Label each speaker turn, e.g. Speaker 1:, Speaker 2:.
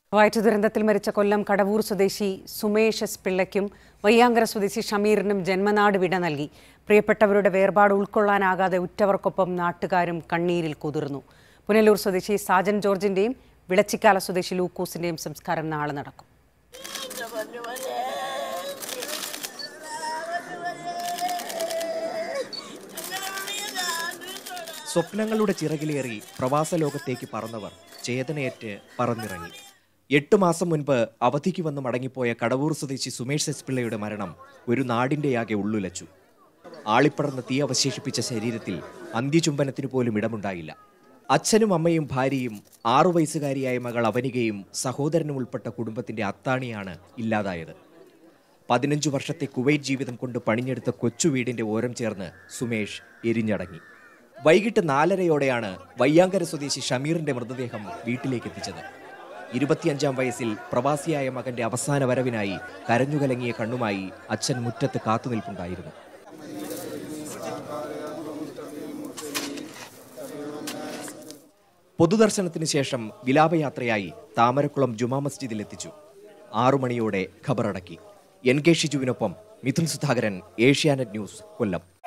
Speaker 1: വയറ്റു ദുരന്തത്തിൽ മരിച്ച കൊല്ലം കടവൂർ സ്വദേശി സുമേഷ് എസ് പിള്ളയ്ക്കും വയ്യാങ്കര സ്വദേശി ഷമീറിനും ജന്മനാട് വിട നൽകി പ്രിയപ്പെട്ടവരുടെ വേർപാട് ഉൾക്കൊള്ളാനാകാതെ ഉറ്റവർക്കൊപ്പം നാട്ടുകാരും കണ്ണീരിൽ കുതിർന്നു പുനലൂർ സ്വദേശി സാജൻ ജോർജിന്റെയും വിളച്ചിക്കാല സ്വദേശി ലൂക്കോസിന്റെയും സംസ്കാരം നാളെ നടക്കും
Speaker 2: സ്വപ്നങ്ങളുടെ ചിറകിലേറി പ്രവാസ ലോകത്തേക്ക് പറന്നവർ ചേതനയേറ്റ് പറന്നിറങ്ങി എട്ട് മാസം മുൻപ് അവധിക്ക് വന്ന് മടങ്ങിപ്പോയ കടവൂർ സ്വദേശി സുമേഷ് എസ് പിള്ളയുടെ മരണം ഒരു നാടിന്റെയാകെ ഉള്ളുലച്ചു ആളിപ്പടർന്ന് തീ അവശേഷിപ്പിച്ച ശരീരത്തിൽ അന്ത്യചുംബനത്തിന് പോലും ഇടമുണ്ടായില്ല അച്ഛനും അമ്മയും ഭാര്യയും ആറു വയസ്സുകാരിയായ മകൾ അവനികയും സഹോദരനും ഉൾപ്പെട്ട കുടുംബത്തിന്റെ അത്താണിയാണ് ഇല്ലാതായത് പതിനഞ്ചു വർഷത്തെ കുവൈറ്റ് ജീവിതം കൊണ്ട് പണിഞ്ഞെടുത്ത കൊച്ചു വീടിന്റെ ഓരം ചേർന്ന് സുമേഷ് എരിഞ്ഞടങ്ങി വൈകിട്ട് നാലരയോടെയാണ് വയ്യാങ്കര സ്വദേശി ഷമീറിന്റെ മൃതദേഹം വീട്ടിലേക്ക് എത്തിച്ചത് ഇരുപത്തിയഞ്ചാം വയസ്സിൽ പ്രവാസിയായ മകന്റെ അവസാന വരവിനായി കരഞ്ഞുകലങ്ങിയ കണ്ണുമായി അച്ഛൻ മുറ്റത്ത് കാത്തുനിൽപ്പുണ്ടായിരുന്നു പൊതുദർശനത്തിന് ശേഷം വിലാപയാത്രയായി താമരക്കുളം ജുമാ മസ്ജിദിൽ എത്തിച്ചു ആറു മണിയോടെ ഖബറടക്കി എൻ കെ ഷിജുവിനൊപ്പം മിഥുൻ സുധാകരൻ ഏഷ്യാനെറ്റ് ന്യൂസ് കൊല്ലം